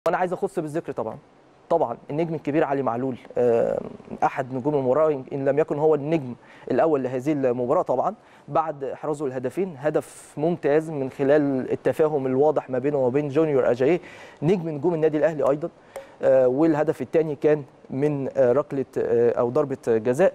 وانا عايز اخص بالذكر طبعا طبعا النجم الكبير علي معلول آه، احد نجوم المباراه ان لم يكن هو النجم الاول لهذه المباراه طبعا بعد احرازه الهدفين هدف ممتاز من خلال التفاهم الواضح ما بينه وبين جونيور اجاييه نجم نجوم النادي الاهلي ايضا آه، والهدف الثاني كان من آه، ركله آه، او ضربه جزاء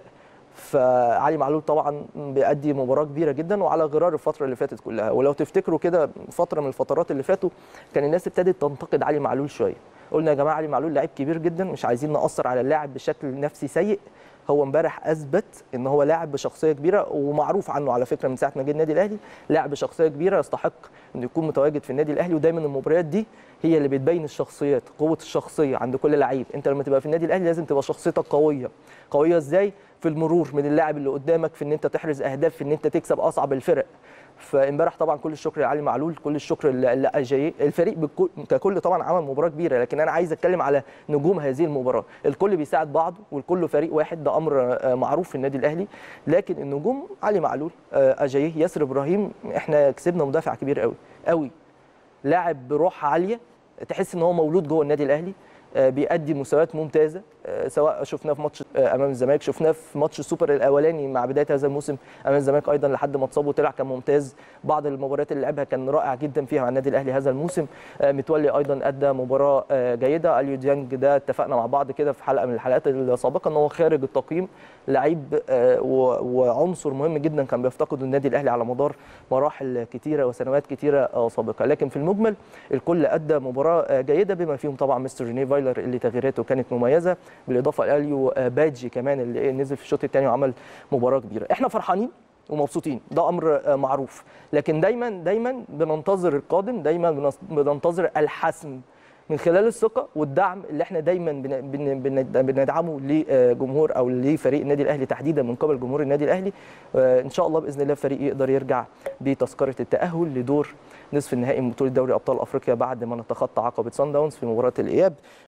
فعلي معلول طبعا بيأدي مباراه كبيره جدا وعلى غرار الفتره اللي فاتت كلها ولو تفتكروا كده فتره من الفترات اللي فاتوا كان الناس ابتدت تنتقد علي معلول شويه قلنا يا جماعه علي معلول لعيب كبير جدا مش عايزين نأثر على اللاعب بشكل نفسي سيء هو امبارح اثبت ان هو لاعب بشخصيه كبيره ومعروف عنه على فكره من ساعه ما جه النادي الاهلي لاعب بشخصيه كبيره يستحق انه يكون متواجد في النادي الاهلي ودايما المباريات دي هي اللي بتبين الشخصيات قوه الشخصيه عند كل لعيب انت لما تبقى في النادي الاهلي لازم تبقى شخصيتك قويه قويه ازاي في المرور من اللاعب اللي قدامك في ان انت تحرز اهداف في ان انت تكسب اصعب الفرق فامبارح طبعا كل الشكر لعلي معلول كل الشكر لاجاي الفريق بالكل- ككل طبعا عمل مباراه كبيره لكن انا عايز اتكلم على نجوم هذه المباراه الكل بيساعد بعض والكل فريق واحد ده امر آه، معروف في النادي الاهلي لكن النجوم علي معلول آه، اجاي ياسر ابراهيم احنا كسبنا مدافع كبير قوي قوي لاعب بروح عاليه تحس ان هو مولود جوه النادي الاهلي آه، بيأدي مستويات ممتازه آه، سواء شفناه في ماتش آه، امام الزمالك شفناه في ماتش السوبر الاولاني مع بدايه هذا الموسم امام الزمالك ايضا لحد ما اتصاب وطلع كان ممتاز بعض المباريات اللي لعبها كان رائع جدا فيها مع النادي الاهلي هذا الموسم آه، متولي ايضا ادى مباراه آه، جيده اليو ديانج ده اتفقنا مع بعض كده في حلقه من الحلقات السابقه ان هو خارج التقييم لعيب آه، و- وعنصر مهم جدا كان بيفتقده النادي الاهلي على مدار مراحل كتيره وسنوات كتيره آه، سابقه لكن في المجمل الكل ادى مباراه آه، جيده بما فيهم طبعا مستر ريني فايلر اللي تغييراته كانت مميزه بالاضافه لاليو آه، باجي كمان اللي إيه نزل في الشوط الثاني وعمل مباراه كبيره احنا فرحانين ومبسوطين ده امر آه، معروف لكن دايما دايما بننتظر القادم دايما بنص- بننتظر الحسم من خلال الثقه والدعم اللي احنا دايما بن- بن- بن- بندعمه لجمهور او لفريق النادي الاهلي تحديدا من قبل جمهور النادي الاهلي آه، ان شاء الله باذن الله الفريق يقدر يرجع بتذكره التاهل لدور نصف النهائي من بطوله دوري ابطال افريقيا بعد ما نتخطى عقبه سان داونز في مباراه الاياب